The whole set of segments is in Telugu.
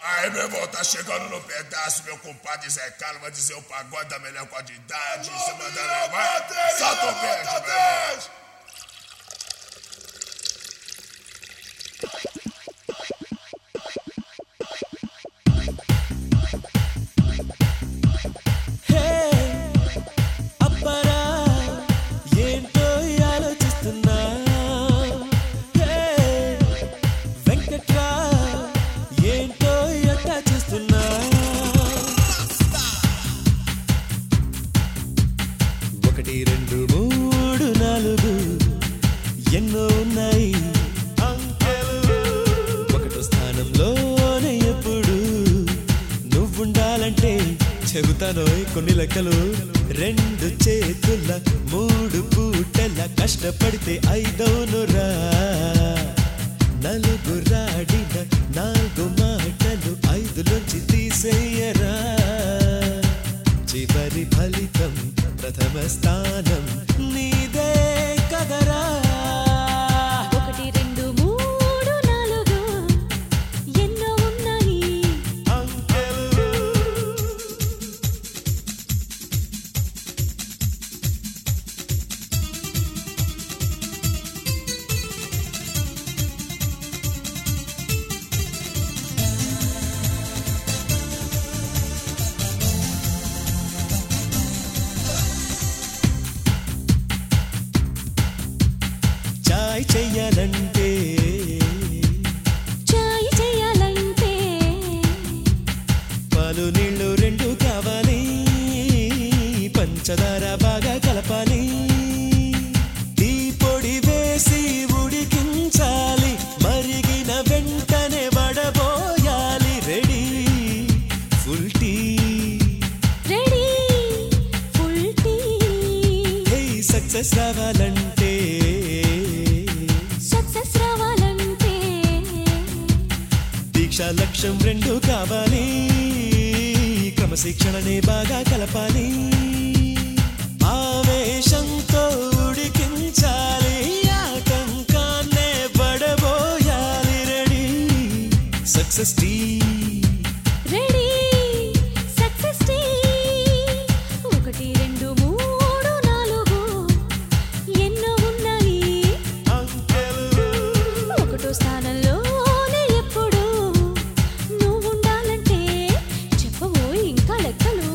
Aí, meu irmão, tá chegando no pedaço, meu compadre Zé Carlos vai dizer o pagode da melhor qualidade. Você mandando vai. Solta o beijo, meu irmão. హే అప్పరా ఏంటో ఆలోచిస్తున్నా హే వెంకట్రా ఏంటో ఎట్టా చేస్తున్నా ఒకటి రెండు మూడు నాలుగు ఎన్నో ఉన్నాయి అంకెలు ఒకటో స్థానంలోనే ఎప్పుడు నువ్వుండాలంటే చెబుతాను కొన్ని లెక్కలు రెండు చేతుల మూడు పూటల కష్టపడితే ఐదోనురా నలుగురాడిన నాలుగు మాటలు ఐదులోంచి తీసేయరా చివరి ఫలితం ప్రథమ స్థానం నీదే కదరా ఒకటి రెండు మూడు నాలుగు ఎన్నో ఉన్నాయి అంకెలు చాయ్ చెయ్యాలంటే చాయ్ చేయాలంటే పాలు నీళ్లు రెండు కావాలి పంచదార బాగా కలపాలి టీ పొడి వేసి ఉడికించాలి మరిగిన వెంటనే వడబోయాలి ready full tea ready full tea hey success రావాలంటే సక్సెస్ రావాలంటే దీక్ష లక్ష్యం రెండు కావాలి క్రమశిక్షణనే బాగా కలపాలి ఆవేశంతో ఉడికించాలి ఆటంకాన్నే పడబోయాలి ready success tea ready success tea ఒకటి రెండు మూడు నాలుగు ఎన్నో ఉన్నాయి ఒకటో స్థానంలోనే ఎప్పుడు నువ్వు ఉండాలంటే చెప్పవో ఇంకా లెక్కలు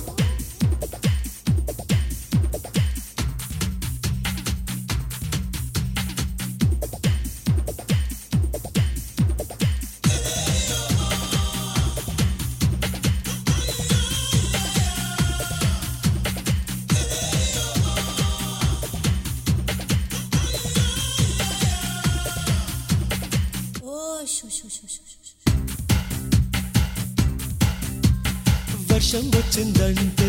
ఓ షు షు షు షు షు. వర్షం వచ్చిందంటే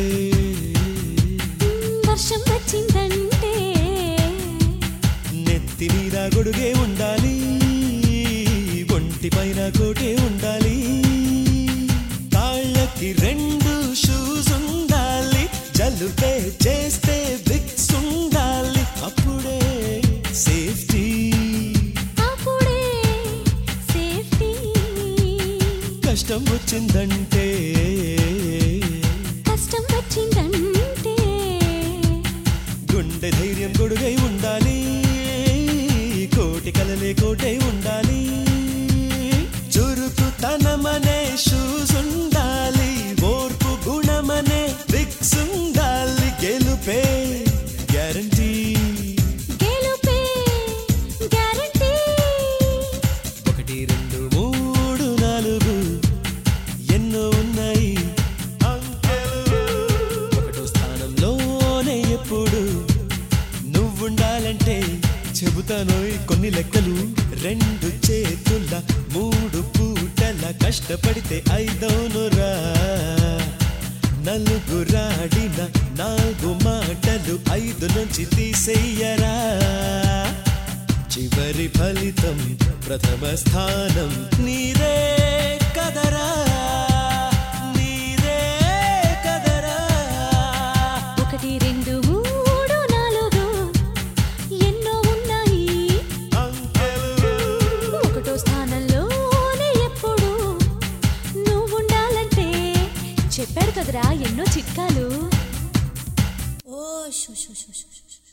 వర్షం వచ్చిందంటే నెత్తి మీద గొడుగే ఉండాలి ఒంటి పైన కోటే ఉండాలి కాళ్ళకి రెండు షూస్ ఉండాలి జలుబే చేస్తే విక్స్ ఉండాలి అప్పుడే సేఫ్టీ అప్పుడే సేఫ్టీ కష్టం వచ్చిందంటే కష్టం వచ్చిందంటే గుండె ధైర్యం గొడుగై ఉండాలి కోటి కలలే కోటై ఉండాలి చురుకుతనమనే షూస్ ఉండాలి ఓర్పు గుణమనే విక్స్ ఉండాలి గెలుపే గ్యారంటీ గెలుపే గ్యారంటీ ఒకటి రెండు మూడు నాలుగు ఎన్నో ఉన్నాయి అంకెలు ఒకటో స్థానంలోనే ఎప్పుడు నువ్వుండాలంటే చెబుతాను కొన్ని లెక్కలు రెండు చేతుల మూడు పూటల కష్టపడితే ఐదోనురా నలుగురాడిన నాలుగు మాటలు ఐదు నుంచి తీసేయరా చివరి ఫలితం ప్రథమ స్థానం నీరే కదరా నీరే కదరా ఒకటి రెండు మూడు నాలుగు ఎన్నో ఉన్నాయి అంకెలు ఒకటో స్థానంలోనే ఎప్పుడు చెప్పాడు కదరా ఎన్నో చిట్కాలు ఓ show show show show show